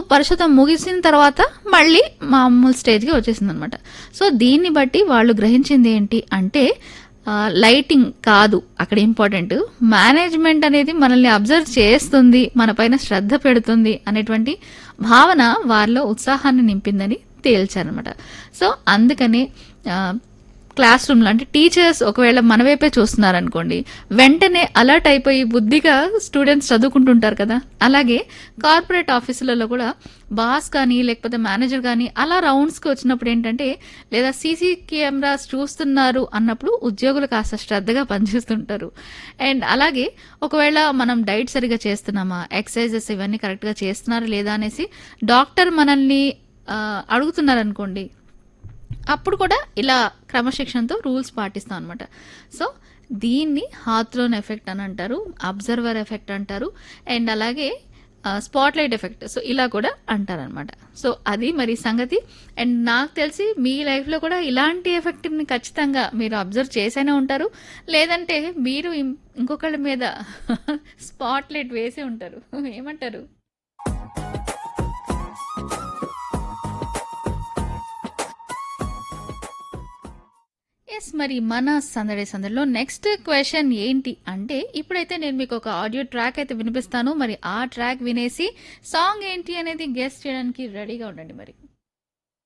పరిషతం ముగిసిన తర్వాత మళ్ళీ మామూలు స్టేజ్కి వచ్చేసింది అనమాట సో దీన్ని బట్టి వాళ్ళు గ్రహించింది ఏంటి అంటే ఆ, లైటింగ్ కాదు అక్కడ ఇంపార్టెంట్ మేనేజ్మెంట్ అనేది మనల్ని అబ్జర్వ్ చేస్తుంది మన పైన శ్రద్ధ పెడుతుంది అనేటువంటి భావన వారిలో ఉత్సాహాన్ని నింపిందని తేల్చారనమాట సో అందుకనే ఆ, క్లాస్ రూమ్లో అంటే టీచర్స్ ఒకవేళ మన వైపే చూస్తున్నారు అనుకోండి వెంటనే అలర్ట్ అయిపోయి బుద్ధిగా స్టూడెంట్స్ చదువుకుంటుంటారు కదా అలాగే కార్పొరేట్ ఆఫీసులలో కూడా బాస్ కానీ లేకపోతే మేనేజర్ కానీ అలా రౌండ్స్కి వచ్చినప్పుడు ఏంటంటే లేదా సీసీ కెమెరాస్ చూస్తున్నారు అన్నప్పుడు ఉద్యోగులు కాస్త శ్రద్ధగా పనిచేస్తుంటారు అండ్ అలాగే ఒకవేళ మనం డైట్ సరిగా చేస్తున్నామా ఎక్సర్సైజెస్ ఇవన్నీ కరెక్ట్గా చేస్తున్నారా లేదా అనేసి డాక్టర్ మనల్ని ఆ, అడుగుతున్నారనుకోండి అప్పుడు కూడా ఇలా క్రమశిక్షణతో రూల్స్ పాటిస్తాం అనమాట సో దీన్ని హాత్రోన్ ఎఫెక్ట్ అని అంటారు అబ్జర్వర్ ఎఫెక్ట్ అంటారు అండ్ అలాగే స్పాట్ లైట్ ఎఫెక్ట్ సో ఇలా కూడా అంటారనమాట సో అది మరి సంగతి అండ్ నాకు తెలిసి మీ లైఫ్లో కూడా ఇలాంటి ఎఫెక్ట్ని ఖచ్చితంగా మీరు అబ్జర్వ్ చేసైనా ఉంటారు లేదంటే మీరు ఇం- ఇంకొకళ్ళ మీద స్పాట్ లైట్ వేసే ఉంటారు ఏమంటారు ఎస్ మరి మన సందడి సందడిలో నెక్స్ట్ క్వశ్చన్ ఏంటి అంటే ఇప్పుడైతే నేను మీకు ఒక ఆడియో ట్రాక్ అయితే వినిపిస్తాను మరి ఆ ట్రాక్ వినేసి సాంగ్ ఏంటి అనేది గెస్ట్ చేయడానికి రెడీగా ఉండండి మరి